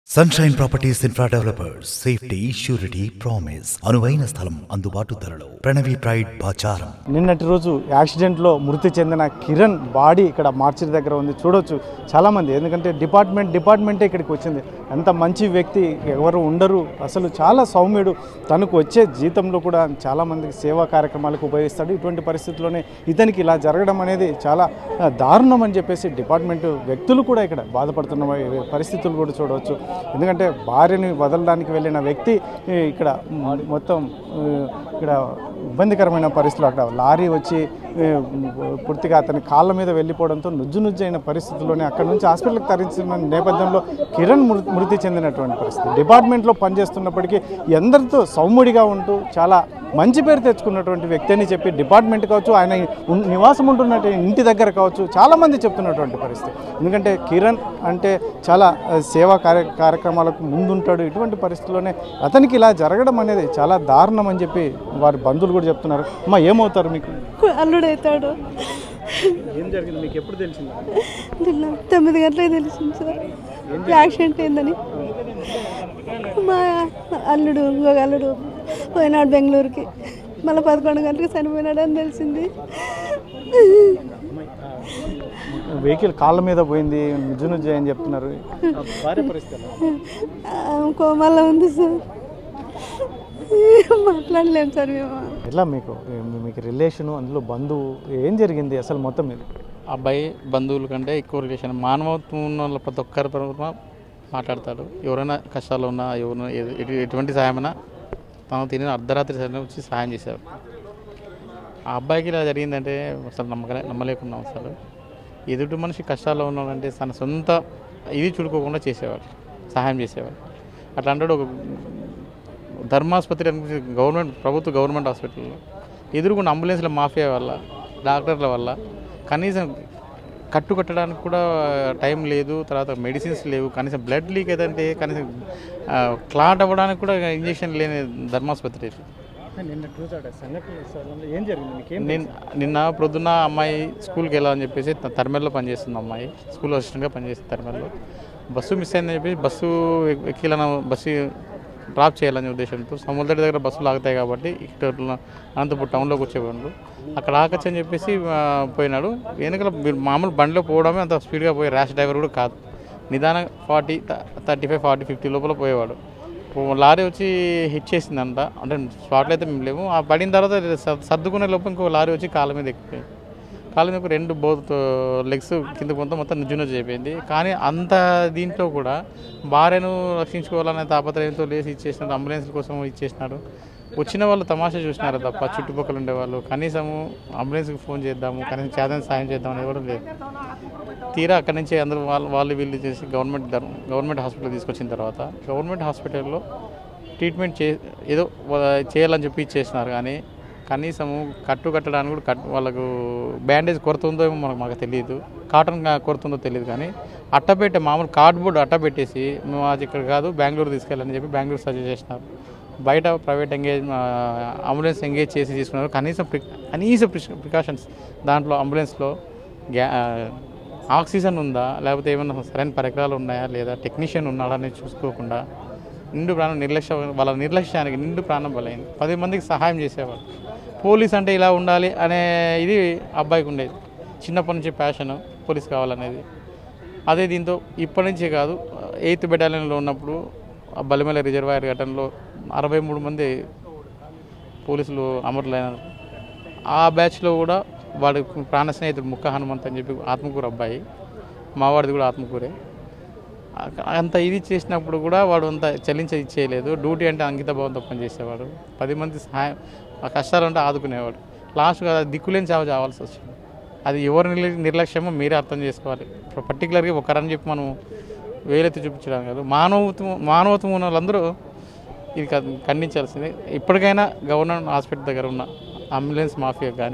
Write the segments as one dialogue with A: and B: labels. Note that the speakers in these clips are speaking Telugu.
A: Sunshine properties infra developers safety surety promise అనువైన స్థలం అందుబాటు ధరలో ప్రణవి ప్రైడ్ బాచారం
B: నిన్నటి రోజు యాక్సిడెంట్లో మృతి చెందిన కిరణ్ బాడీ ఇక్కడ మార్చిరి దగ్గర ఉంది చూడొచ్చు చాలామంది ఎందుకంటే డిపార్ట్మెంట్ డిపార్ట్మెంటే ఇక్కడికి వచ్చింది ఎంత మంచి వ్యక్తి ఎవరు ఉండరు అసలు చాలా సౌమ్యుడు తనకు వచ్చే జీతంలో కూడా చాలామందికి సేవా కార్యక్రమాలకు ఉపయోగిస్తాడు ఇటువంటి పరిస్థితుల్లోనే ఇతనికి ఇలా జరగడం అనేది చాలా ఆ, దారుణం అని చెప్పేసి డిపార్ట్మెంట్ వ్యక్తులు కూడా ఇక్కడ బాధపడుతున్న పరిస్థితులు కూడా చూడవచ్చు ఎందుకంటే భార్యని వదలడానికి వెళ్ళిన వ్యక్తి ఈ, ఇక్కడ మ- మొత్తం ఆ, ఇక్కడ ఇబ్బందికరమైన పరిస్థితులు అక్కడ లారీ వచ్చి ఆ, పూర్తిగా అతని కాళ్ళ మీద వెళ్ళిపోవడంతో నుజ్జు నుజ్జు అయిన పరిస్థితుల్లోనే అక్కడ నుంచి హాస్పిటల్కి తరలించిన నేపథ్యంలో కిరణ్ మృ- మృతి చెందినటువంటి పరిస్థితి డిపార్ట్మెంట్లో పనిచేస్తున్నప్పటికీ ఎందరితో సౌమ్యుడిగా ఉంటూ చాలా మంచి పేరు తెచ్చుకున్నటువంటి వ్యక్తి అని చెప్పి డిపార్ట్మెంట్ కావచ్చు ఆయన ఉన్- నివాసం ఉంటున్నట్టు ఇంటి దగ్గర కావచ్చు చాలామంది చెప్తున్నటువంటి పరిస్థితి ఎందుకంటే కిరణ్ అంటే చాలా ఆ, సేవా కార్య కార్యక్రమాలకు ముందుంటాడు ఇటువంటి పరిస్థితుల్లోనే అతనికి ఇలా జరగడం అనేది చాలా దారుణం అని చెప్పి వారి బంధువులు కూడా చెప్తున్నారు అమ్మా ఏమవుతారు మీకు
C: అల్లుడవుతాడు
B: ఏం జరిగింది మీకు ఎప్పుడు తెలిసింది
C: నిన్న తొమ్మిది గంటలకు తెలిసింది సార్ యాక్సిడెంట్ అయిందని మా అల్లుడు ఇంకొక అల్లుడు పోయినాడు బెంగళూరుకి మళ్ళీ పదకొండు గంటలకు చనిపోయినాడు అని తెలిసింది
B: వెహికల్ కాళ్ళ మీద పోయింది నుజ్జు నుజ్జు అని చెప్తున్నారు భార్య పరిస్థితి ఎలా?
C: ఆ, కోమాలో ఉంది సార్ మాట్లాడలేము సార్ మేము
B: ఎట్లా మీకు మీకు రిలేషను అందులో బంధువు ఏం జరిగింది అసలు మొత్తం మీద
D: అబ్బాయి బంధువుల కంటే ఎక్కువ రిలేషన్ మానవత్వం ఉన్న వాళ్ళ ప్రతి ఒక్కరి పరంగా మాట్లాడతాడు ఎవరైనా కష్టాలు ఉన్నా ఎవరైనా ఎ- ఎటు- ఎటువంటి సహాయమైనా తను తిని అర్ధరాత్రి సమయంలో వచ్చి సహాయం చేశారు ఆ అబ్బాయికి ఇలా జరిగిందంటే అసలు నమ్మకలే నమ్మలేకున్నాం అసలు ఎదుటి మనిషి కష్టాల్లో ఉన్నాడంటే తన సొంత ఇది చూడుకోకుండా చేసేవాడు సహాయం చేసేవాడు అట్లాంటి ఒక ధర్మాసుపత్రి అనిపించి గవర్నమెంట్ ప్రభుత్వ గవర్నమెంట్ హాస్పిటల్లో ఎదురుకున్న అంబులెన్స్ల మాఫియా వల్ల డాక్టర్ల వల్ల కనీసం కట్టు కట్టడానికి కూడా టైం లేదు తర్వాత మెడిసిన్స్ లేవు కనీసం బ్లడ్ లీక్ ఏదంటే కనీసం ఆ, క్లాట్ అవ్వడానికి కూడా ఇంజెక్షన్ లేని ధర్మాసుపత్రి ఇది.
B: నిన్న చూసాడు సంఘటన ఏం జరిగింది మీకు
D: నిన్న నిన్న ప్రొద్దున అమ్మాయి స్కూల్కి వెళ్ళాలని చెప్పేసి త- తర్మెల్లో పనిచేస్తుంది అమ్మాయి స్కూల్ అసిస్టెంట్గా పనిచేస్తుంది తర్మెల్లో బస్సు మిస్ అయిందని చెప్పి బస్సు ఎక్- ఎక్కిలను బస్సు డ్రాప్ చేయాలనే ఉద్దేశంతో సముద్ర దగ్గర బస్సులు ఆగుతాయి కాబట్టి ఇక్కడ ఉన్న అనంతపూర్ టౌన్లోకి వచ్చేవాళ్ళు అక్కడ ఆగచ్చు అని చెప్పేసి ఆ, పోయినాడు వెనకాల మీరు మామూలు బండిలో పోవడమే అంత స్పీడ్గా పోయే ర్యాష్ డ్రైవర్ కూడా కాదు నిదానం forty thirty five forty fifty లోపల పోయేవాడు ఓ లారీ వచ్చి హిట్ చేసిందంట అంటే స్పాట్లో అయితే మేము లేము ఆ పడిన తర్వాత సర్- సర్దుకునే లోపు ఇంకో లారీ వచ్చి కాళ్ళ మీద ఎక్కిపోయింది కాళ్ళ మీద రెండు బోత్ లెగ్స్ కింద కొంత మొత్తం నుజ్జు నుజ్జు అయిపోయింది కానీ అంత దీంట్లో కూడా భార్యను రక్షించుకోవాలనే తాపత్రయంతో లేచి ఇచ్చేసినాడు అంబులెన్స్ కోసం ఇచ్చేసినాడు వచ్చిన వాళ్ళు తమాషా చూసినారు తప్ప చుట్టుపక్కల ఉండేవాళ్ళు కనీసము అంబులెన్స్కి ఫోన్ చేద్దాము కనీసం చేద్దాం సాయం చేద్దాం అనేది కూడా లేదు తీరా అక్కడి నుంచి అందరూ వాళ్ళు వాళ్ళు వీళ్ళు చేసి గవర్నమెంట్ ధర్మ- గవర్నమెంట్ హాస్పిటల్ తీసుకొచ్చిన తర్వాత గవర్నమెంట్ హాస్పిటల్లో ట్రీట్మెంట్ చే ఏదో వా- చేయాలని చెప్పి ఇచ్చేసినారు కానీ కనీసము కట్టు కట్టడానికి కూడా కట్ వాళ్ళకు బ్యాండేజ్ కొరత ఉందో ఏమో మనకు మాకు తెలియదు కాటన్ గా- కొరత ఉందో తెలియదు కానీ అట్టపెట్టే మామూలు కార్డ్బోర్డ్ అట్ట పెట్టేసి మేము అది ఇక్కడ కాదు బెంగళూరు తీసుకెళ్ళని చెప్పి బెంగళూరు సజెస్ట్ చేసినారు బయట ప్రైవేట్ ఎంగేజ్ అంబులెన్స్ ఎంగేజ్ చేసి తీసుకున్నారు కనీసం ప్రి కనీస ప్రికాషన్స్ దాంట్లో అంబులెన్స్లో గ్యా ఆక్సిజన్ ఉందా లేకపోతే ఏమైనా సరైన పరికరాలు ఉన్నాయా లేదా టెక్నీషియన్ ఉన్నాడా అనేది చూసుకోకుండా నిండు ప్రాణం నిర్లక్ష్య వాళ్ళ నిర్లక్ష్యానికి నిండు ప్రాణం బలైంది పది మందికి సహాయం చేసేవాళ్ళు పోలీస్ అంటే ఇలా ఉండాలి అనే ఇది అబ్బాయికి ఉండేది చిన్నప్పటి నుంచి ప్యాషన్ పోలీస్ కావాలనేది అదే దీంతో ఇప్పటి నుంచే కాదు ఎయిత్ బెటాలియన్లో ఉన్నప్పుడు ఆ బలిమల రిజర్వాయర్ ఘటనలో అరవై మూడు మంది పోలీసులు అమరులైనారు ఆ బ్యాచ్లో కూడా వాడి ప్రాణ స్నేహితుడు ముక్క హనుమంత్ అని చెప్పి ఆత్మకూరు అబ్బాయి మావాడిది కూడా ఆత్మకూరే అ- అంత ఇది చేసినప్పుడు కూడా వాడు అంత చలించ ఇచ్చేయలేదు డ్యూటీ అంటే అంకిత భావంతో పనిచేసేవాడు పది మంది సహాయం ఆ కష్టాలు అంటే ఆదుకునేవాడు లాస్ట్ కదా దిక్కులేని చావు చావాల్సి వచ్చింది అది ఎవరి నిర్ల- నిర్లక్ష్యమో మీరే అర్థం చేసుకోవాలి పర్టికులర్గా ఒకరని చెప్పి మనం వేలెత్తి చూపించడం కాదు మానవత్వం మానవత్వం ఉన్న వాళ్ళందరూ ఇది క- ఖండించాల్సిందే ఇప్పటికైనా గవర్నమెంట్ హాస్పిటల్ దగ్గర ఉన్న అంబులెన్స్ మాఫియా కానీ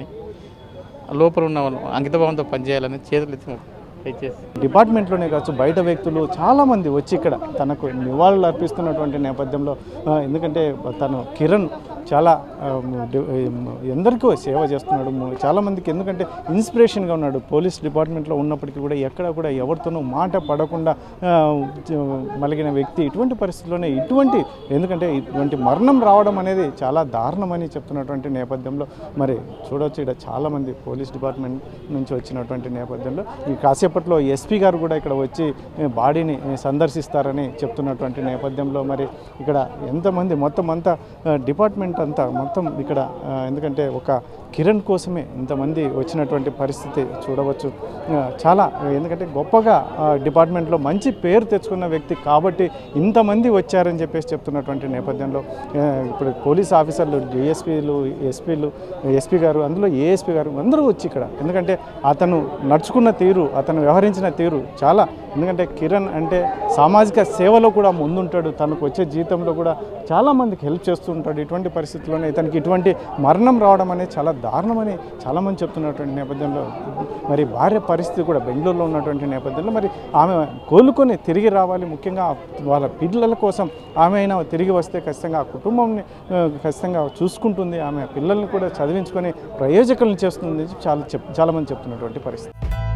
D: లోపల ఉన్న వాళ్ళు అంకితభావంతో పనిచేయాలని చేతులు ఎత్తి దయచేసి
B: డిపార్ట్మెంట్లోనే కావచ్చు బయట వ్యక్తులు చాలామంది వచ్చి ఇక్కడ తనకు నివాళులు అర్పిస్తున్నటువంటి నేపథ్యంలో ఆ, ఎందుకంటే తను కిరణ్ చాలా ఆ, డి- ఎందరికో సేవ చేస్తున్నాడు ము- చాలామందికి ఎందుకంటే ఇన్స్పిరేషన్గా ఉన్నాడు పోలీస్ డిపార్ట్మెంట్లో ఉన్నప్పటికీ కూడా ఎక్కడ కూడా ఎవరితోనూ మాట పడకుండా ఆ, జ- మలిగిన వ్యక్తి ఇటువంటి పరిస్థితుల్లోనే ఇటువంటి ఎందుకంటే ఇటువంటి మరణం రావడం అనేది చాలా దారుణమని చెప్తున్నటువంటి నేపథ్యంలో మరి చూడొచ్చు ఇక్కడ చాలామంది పోలీస్ డిపార్ట్మెంట్ నుంచి వచ్చినటువంటి నేపథ్యంలో ఈ కాసేపట్లో ఎస్పీ గారు కూడా ఇక్కడ వచ్చి ఏ, బాడీని ఏ, సందర్శిస్తారని చెప్తున్నటువంటి నేపథ్యంలో మరి ఇక్కడ ఎంతమంది మొత్తం అంతా ఆ, డిపార్ట్మెంట్ అంతా మొత్తం ఇక్కడ ఆ, ఎందుకంటే ఒక కిరణ్ కోసమే ఇంతమంది వచ్చినటువంటి పరిస్థితి చూడవచ్చు ఆ, చాలా ఎందుకంటే గొప్పగా ఆ, డిపార్ట్మెంట్లో మంచి పేరు తెచ్చుకున్న వ్యక్తి కాబట్టి ఇంతమంది వచ్చారని చెప్పేసి చెప్తున్నటువంటి నేపథ్యంలో ఆ, ఇప్పుడు పోలీస్ ఆఫీసర్లు డిఎస్పీలు ఎస్పీలు ఎస్పీ గారు అందులో ఏఎస్పీ గారు అందరూ వచ్చి ఇక్కడ ఎందుకంటే అతను నడుచుకున్న తీరు అతను వ్యవహరించిన తీరు చాలా ఎందుకంటే కిరణ్ అంటే సామాజిక సేవలో కూడా ముందుంటాడు తనకు వచ్చే జీతంలో కూడా చాలామందికి హెల్ప్ చేస్తూ ఉంటాడు ఇటువంటి పరిస్థితుల్లోనే ఇతనికి ఇటువంటి మరణం రావడం అనేది చాలా దారుణమని చాలామంది చెప్తున్నటువంటి నేపథ్యంలో మరి భార్య పరిస్థితి కూడా బెంగళూరులో ఉన్నటువంటి నేపథ్యంలో మరి ఆమె కోలుకొని తిరిగి రావాలి ముఖ్యంగా వాళ్ళ పిల్లల కోసం ఆమె అయినా తిరిగి వస్తే ఖచ్చితంగా ఆ కుటుంబంని ఆ, ఖచ్చితంగా చూసుకుంటుంది ఆమె పిల్లల్ని కూడా చదివించుకొని ప్రయోజకులను చేస్తుంది చాలా చెప్ చాలామంది చెప్తున్నటువంటి పరిస్థితి